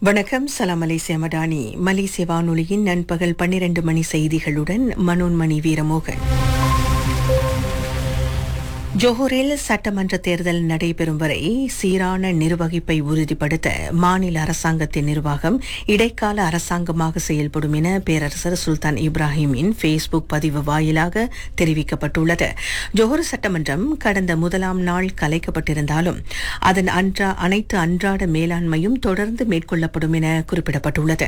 வணக்கம் சலாம் மலேசிய மடானி மலேசிய வானொலியின் நண்பகல் பன்னிரண்டு மணி செய்திகளுடன் மனோன்மணி வீரமோகன் ஜோஹரில் சட்டமன்ற தேர்தல் நடைபெறும் வரை சீரான நிர்வகிப்பை உறுதிப்படுத்த மாநில அரசாங்கத்தின் நிர்வாகம் இடைக்கால அரசாங்கமாக செயல்படும் என பேரரசர் சுல்தான் இப்ராஹிமின் ஃபேஸ்புக் பதிவு வாயிலாக தெரிவிக்கப்பட்டுள்ளது ஜோஹர் சட்டமன்றம் கடந்த முதலாம் நாள் கலைக்கப்பட்டிருந்தாலும் அதன் அன்றா அனைத்து அன்றாட மேலாண்மையும் தொடர்ந்து மேற்கொள்ளப்படும் என குறிப்பிடப்பட்டுள்ளது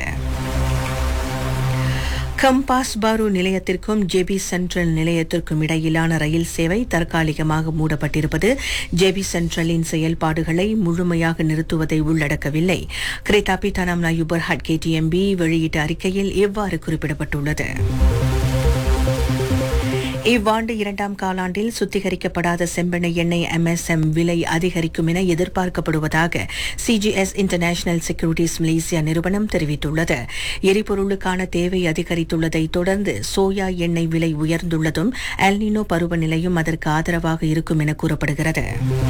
கம்பாஸ் பாரு நிலையத்திற்கும் ஜேபி சென்ட்ரல் நிலையத்திற்கும் இடையிலான ரயில் சேவை தற்காலிகமாக மூடப்பட்டிருப்பது ஜேபி சென்ட்ரலின் செயல்பாடுகளை முழுமையாக நிறுத்துவதை உள்ளடக்கவில்லை கிரேதாபி தனம் நாயுபர் ஹட் கேடிஎம்பி வெளியிட்ட அறிக்கையில் இவ்வாறு குறிப்பிடப்பட்டுள்ளது இவ்வாண்டு இரண்டாம் காலாண்டில் சுத்திகரிக்கப்படாத செம்பெண்ணெய் எண்ணெய் எம்எஸ்எம் விலை அதிகரிக்கும் என எதிர்பார்க்கப்படுவதாக சிஜிஎஸ் இன்டர்நேஷனல் செக்யூரிட்டிஸ் மலேசியா நிறுவனம் தெரிவித்துள்ளது எரிபொருளுக்கான தேவை அதிகரித்துள்ளதை தொடர்ந்து சோயா எண்ணெய் விலை உயர்ந்துள்ளதும் எல்னினோ பருவநிலையும் அதற்கு ஆதரவாக இருக்கும் என கூறப்படுகிறது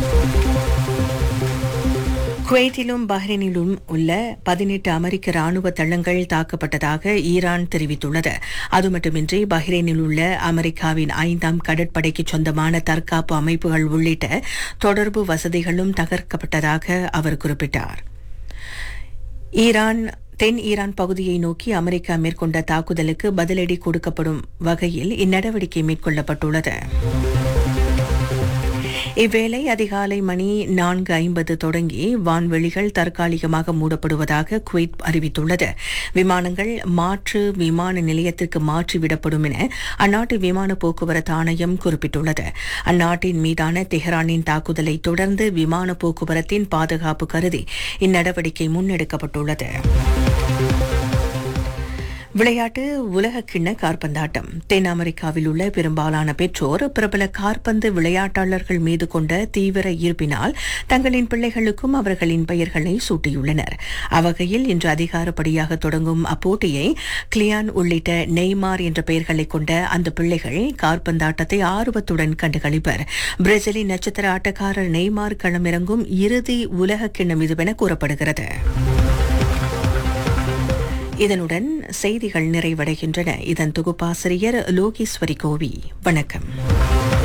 குவைத்திலும் பஹ்ரைனிலும் உள்ள பதினெட்டு அமெரிக்க ராணுவ தளங்கள் தாக்கப்பட்டதாக ஈரான் தெரிவித்துள்ளது அது மட்டுமின்றி பஹ்ரைனில் உள்ள அமெரிக்காவின் ஐந்தாம் கடற்படைக்கு சொந்தமான தற்காப்பு அமைப்புகள் உள்ளிட்ட தொடர்பு வசதிகளும் தகர்க்கப்பட்டதாக அவர் குறிப்பிட்டார் ஈரான் தென் ஈரான் பகுதியை நோக்கி அமெரிக்கா மேற்கொண்ட தாக்குதலுக்கு பதிலடி கொடுக்கப்படும் வகையில் இந்நடவடிக்கை மேற்கொள்ளப்பட்டுள்ளது இவ்வேளை அதிகாலை மணி நான்கு ஐம்பது தொடங்கி வான்வெளிகள் தற்காலிகமாக மூடப்படுவதாக குவைத் அறிவித்துள்ளது விமானங்கள் மாற்று விமான நிலையத்திற்கு மாற்றிவிடப்படும் என அந்நாட்டு விமான போக்குவரத்து ஆணையம் குறிப்பிட்டுள்ளது அந்நாட்டின் மீதான தெஹ்ரானின் தாக்குதலை தொடர்ந்து விமான போக்குவரத்தின் பாதுகாப்பு கருதி இந்நடவடிக்கை முன்னெடுக்கப்பட்டுள்ளது விளையாட்டு உலக கிண்ண கார்பந்தாட்டம் தென் அமெரிக்காவில் உள்ள பெரும்பாலான பெற்றோர் பிரபல கார்பந்து விளையாட்டாளர்கள் மீது கொண்ட தீவிர ஈர்ப்பினால் தங்களின் பிள்ளைகளுக்கும் அவர்களின் பெயர்களை சூட்டியுள்ளனர் அவ்வகையில் இன்று அதிகாரப்படியாக தொடங்கும் அப்போட்டியை கிளியான் உள்ளிட்ட நெய்மார் என்ற பெயர்களை கொண்ட அந்த பிள்ளைகள் கார்பந்தாட்டத்தை ஆர்வத்துடன் கண்டுகளிப்பர் பிரேசிலின் நட்சத்திர ஆட்டக்காரர் நெய்மார் களமிறங்கும் இறுதி உலக கிண்ணம் இதுவென கூறப்படுகிறது இதனுடன் செய்திகள் நிறைவடைகின்றன இதன் தொகுப்பாசிரியர் லோகேஸ்வரி கோவி வணக்கம்